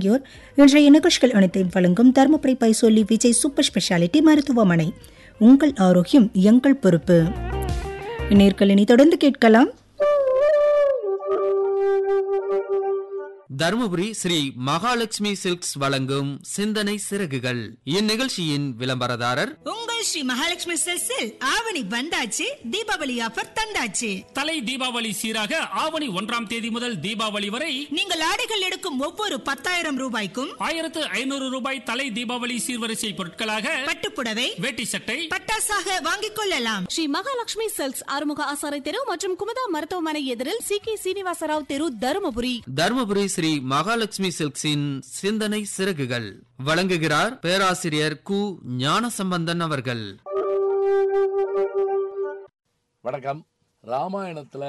வழங்கியோர் இன்றைய நிகழ்ச்சிகள் அனைத்தையும் வழங்கும் தருமபுரி பைசோலி விஜய் சூப்பர் ஸ்பெஷாலிட்டி மருத்துவமனை உங்கள் ஆரோக்கியம் எங்கள் பொறுப்பு நேர்களினி தொடர்ந்து கேட்கலாம் தருமபுரி ஸ்ரீ மகாலட்சுமி சில்க்ஸ் வழங்கும் சிந்தனை சிறகுகள் இந்நிகழ்ச்சியின் விளம்பரதாரர் உங்கள் ஸ்ரீ மகாலட்சுமி செல்ஸில் ஆவணி வந்தாச்சு தீபாவளி ஆஃபர் தந்தாச்சு தலை தீபாவளி சீராக ஆவணி ஒன்றாம் தேதி முதல் தீபாவளி வரை நீங்கள் ஆடைகள் எடுக்கும் ஒவ்வொரு பத்தாயிரம் ரூபாய்க்கும் ஆயிரத்து ஐநூறு ரூபாய் தலை தீபாவளி சீர்வரிசை பொருட்களாக பட்டுப்புடவை வேட்டி சட்டை பட்டாசாக வாங்கிக் கொள்ளலாம் ஸ்ரீ மகாலட்சுமி செல்ஸ் ஆறுமுக ஆசாரை தெரு மற்றும் குமுதா மருத்துவமனை எதிரில் சி கே சீனிவாசராவ் தெரு தருமபுரி தருமபுரி ஸ்ரீ மகாலட்சுமி சில்க்ஸின் சிந்தனை சிறகுகள் வழங்குகிறார் பேராசிரியர் கு ஞானசம்பந்தன் அவர்கள் வணக்கம் ராமாயணத்துல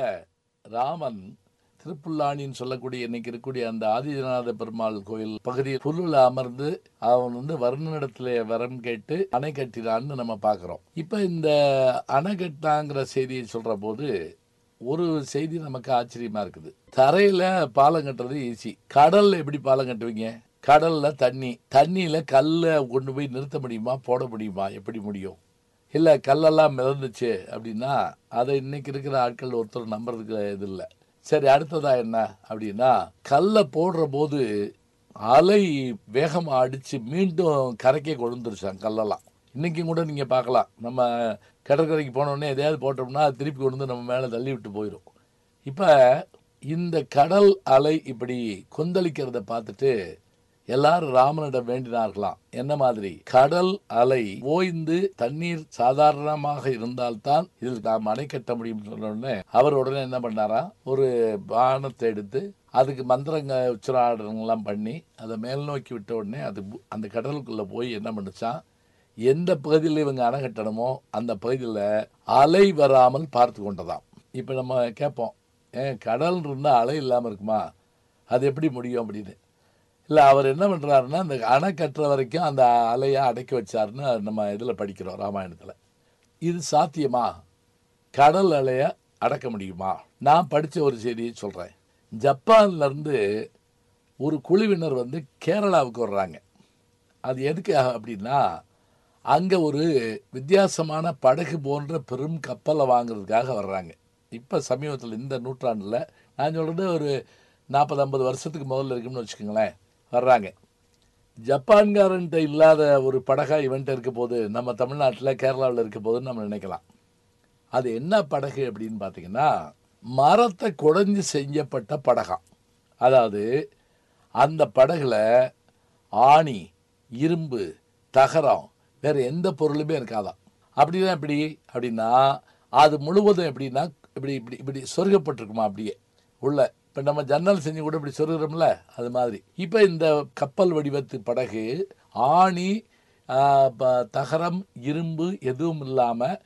ராமன் திருப்புல்லானின்னு சொல்லக்கூடிய இன்னைக்கு இருக்கக்கூடிய அந்த ஆதிஜநாத பெருமாள் கோயில் பகுதியில் புல்லுல அமர்ந்து அவன் வந்து வருணனிடத்துல வரம் கேட்டு அணை கட்டினான்னு நம்ம பார்க்கிறோம் இப்ப இந்த அணை கட்டினாங்கிற செய்தியை சொல்ற போது ஒரு செய்தி நமக்கு ஆச்சரியமா இருக்குது தரையில பாலம் கட்டுறது ஈஸி கடல்ல எப்படி பாலம் கட்டுவீங்க கடல்ல தண்ணி தண்ணியில கல்லை கொண்டு போய் நிறுத்த முடியுமா போட முடியுமா எப்படி முடியும் இல்லை கல்லெல்லாம் மிதந்துச்சு அப்படின்னா அதை இன்னைக்கு இருக்கிற ஆட்கள் ஒருத்தர் நம்புறதுக்கு இது இல்லை சரி அடுத்ததா என்ன அப்படின்னா கல்லை போடுற போது அலை வேகமாக அடித்து மீண்டும் கரைக்கே கொழுந்துருச்சான் கல்லெல்லாம் இன்றைக்கும் கூட நீங்கள் பார்க்கலாம் நம்ம கடற்கரைக்கு போனோடனே எதையாவது போட்டோம்னா அது திருப்பி கொண்டு வந்து நம்ம மேலே தள்ளி விட்டு போயிடும் இப்போ இந்த கடல் அலை இப்படி கொந்தளிக்கிறத பார்த்துட்டு எல்லாரும் ராமனிடம் வேண்டினார்களாம் என்ன மாதிரி கடல் அலை ஓய்ந்து தண்ணீர் சாதாரணமாக இருந்தால்தான் இதில் நாம் அணை கட்ட முடியும் சொன்ன உடனே அவர் உடனே என்ன பண்ணாரா ஒரு பானத்தை எடுத்து அதுக்கு மந்திரங்க உச்சராடனெல்லாம் பண்ணி அதை மேல் நோக்கி விட்ட உடனே அது பு- அந்த கடலுக்குள்ள போய் என்ன பண்ணுச்சான் எந்த பகுதியில் இவங்க அணை கட்டணுமோ அந்த பகுதியில் அலை வராமல் பார்த்து கொண்டதாம் இப்போ நம்ம கேட்போம் ஏன் கடல் இருந்தால் அலை இல்லாமல் இருக்குமா அது எப்படி முடியும் அப்படின்னு இல்லை அவர் என்ன பண்ணுறாருன்னா அந்த அணை கட்டுற வரைக்கும் அந்த அலையை அடக்கி வச்சாருன்னு நம்ம இதில் படிக்கிறோம் ராமாயணத்தில் இது சாத்தியமா கடல் அலையை அடக்க முடியுமா நான் படித்த ஒரு செய்தியை சொல்கிறேன் ஜப்பான்லேருந்து ஒரு குழுவினர் வந்து கேரளாவுக்கு வர்றாங்க அது எதுக்காக அப்படின்னா அங்கே ஒரு வித்தியாசமான படகு போன்ற பெரும் கப்பலை வாங்குறதுக்காக வர்றாங்க இப்போ சமீபத்தில் இந்த நூற்றாண்டில் நான் சொல்கிறது ஒரு நாற்பது ஐம்பது வருஷத்துக்கு முதல்ல இருக்குன்னு வச்சுக்கோங்களேன் வர்றாங்க ஜப்பான்காரன்ட்ட இல்லாத ஒரு படகா இவன்ட்ட இருக்க போது நம்ம தமிழ்நாட்டில் கேரளாவில் இருக்க போதுன்னு நம்ம நினைக்கலாம் அது என்ன படகு அப்படின்னு பார்த்தீங்கன்னா மரத்தை குடைஞ்சு செய்யப்பட்ட படகாம் அதாவது அந்த படகுல ஆணி இரும்பு தகரம் வேற எந்த பொருளுமே இருக்காதாம் அப்படின்னா எப்படி அப்படின்னா அது முழுவதும் எப்படின்னா இப்படி இப்படி இப்படி சொருகப்பட்டிருக்குமா அப்படியே உள்ள இப்போ நம்ம ஜன்னல் செஞ்சு கூட இப்படி சொருகிறோம்ல அது மாதிரி இப்போ இந்த கப்பல் வடிவத்து படகு ஆணி ஆ, ப- தகரம் இரும்பு எதுவும் இல்லாமல்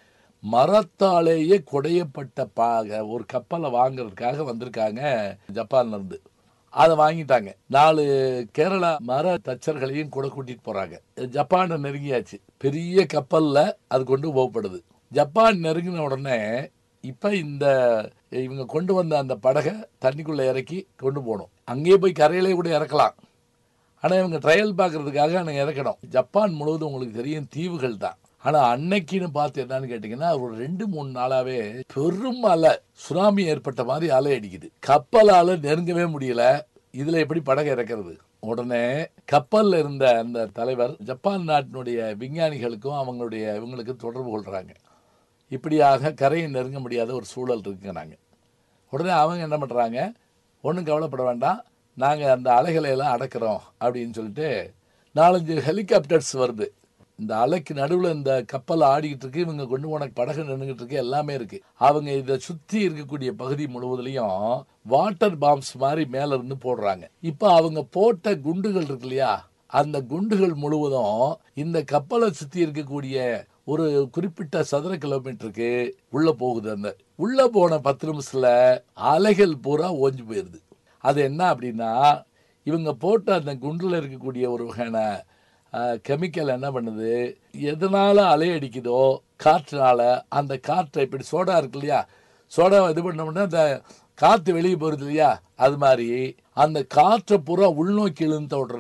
மரத்தாலேயே குடையப்பட்ட பா ஒரு கப்பலை வாங்குறதுக்காக வந்திருக்காங்க ஜப்பான்ல இருந்து அதை வாங்கிட்டாங்க நாலு கேரளா மர தச்சர்களையும் கூட கூட்டிட்டு போறாங்க ஜப்பானை நெருங்கியாச்சு பெரிய கப்பல்ல அது கொண்டு போகப்படுது ஜப்பான் நெருங்கின உடனே இப்ப இந்த இவங்க கொண்டு வந்த அந்த படகை தண்ணிக்குள்ள இறக்கி கொண்டு போகணும் அங்கேயே போய் கரையிலே கூட இறக்கலாம் ஆனா இவங்க ட்ரையல் பார்க்கறதுக்காக அங்கே இறக்கணும் ஜப்பான் முழுவதும் உங்களுக்கு தெரியும் தீவுகள் தான் ஆனா அன்னைக்குன்னு பார்த்து என்னன்னு கேட்டீங்கன்னா ஒரு ரெண்டு மூணு நாளாவே பெரும் அலை சுனாமி ஏற்பட்ட மாதிரி அலை அடிக்குது கப்பலால நெருங்கவே முடியல இதுல எப்படி படகு இறக்கிறது உடனே கப்பல்ல இருந்த அந்த தலைவர் ஜப்பான் நாட்டினுடைய விஞ்ஞானிகளுக்கும் அவங்களுடைய இவங்களுக்கு தொடர்பு கொள்றாங்க இப்படியாக கரையை நெருங்க முடியாத ஒரு சூழல் இருக்குங்கிறாங்க உடனே அவங்க என்ன பண்ணுறாங்க ஒன்றும் கவலைப்பட வேண்டாம் நாங்கள் அந்த அலைகளை எல்லாம் அடக்கிறோம் அப்படின்னு சொல்லிட்டு நாலஞ்சு ஹெலிகாப்டர்ஸ் வருது இந்த அலைக்கு நடுவில் இந்த கப்பல் ஆடிக்கிட்டு இருக்கு இவங்க கொண்டு போன படகு நின்றுகிட்டு இருக்கு எல்லாமே இருக்கு அவங்க இதை சுற்றி இருக்கக்கூடிய பகுதி முழுவதுலையும் வாட்டர் பாம்ஸ் மாதிரி மேல இருந்து போடுறாங்க இப்போ அவங்க போட்ட குண்டுகள் இருக்கு இல்லையா அந்த குண்டுகள் முழுவதும் இந்த கப்பலை சுற்றி இருக்கக்கூடிய ஒரு குறிப்பிட்ட சதுர கிலோமீட்டருக்கு உள்ள போகுது அந்த உள்ள போன பத்து நிமிஷத்துல அலைகள் பூரா ஓஞ்சு போயிருது அது என்ன அப்படின்னா இவங்க போட்ட அந்த குண்டுல இருக்கக்கூடிய ஒரு வகையான கெமிக்கல் என்ன பண்ணுது எதனால அலை அடிக்குதோ காற்றுனால அந்த காற்றை இப்படி சோடா இருக்கு இல்லையா சோடா இது பண்ணோம்னா அந்த காற்று வெளியே போகிறது இல்லையா அது மாதிரி அந்த காற்றை பூரா உள்நோக்கி இழுந்த உடனே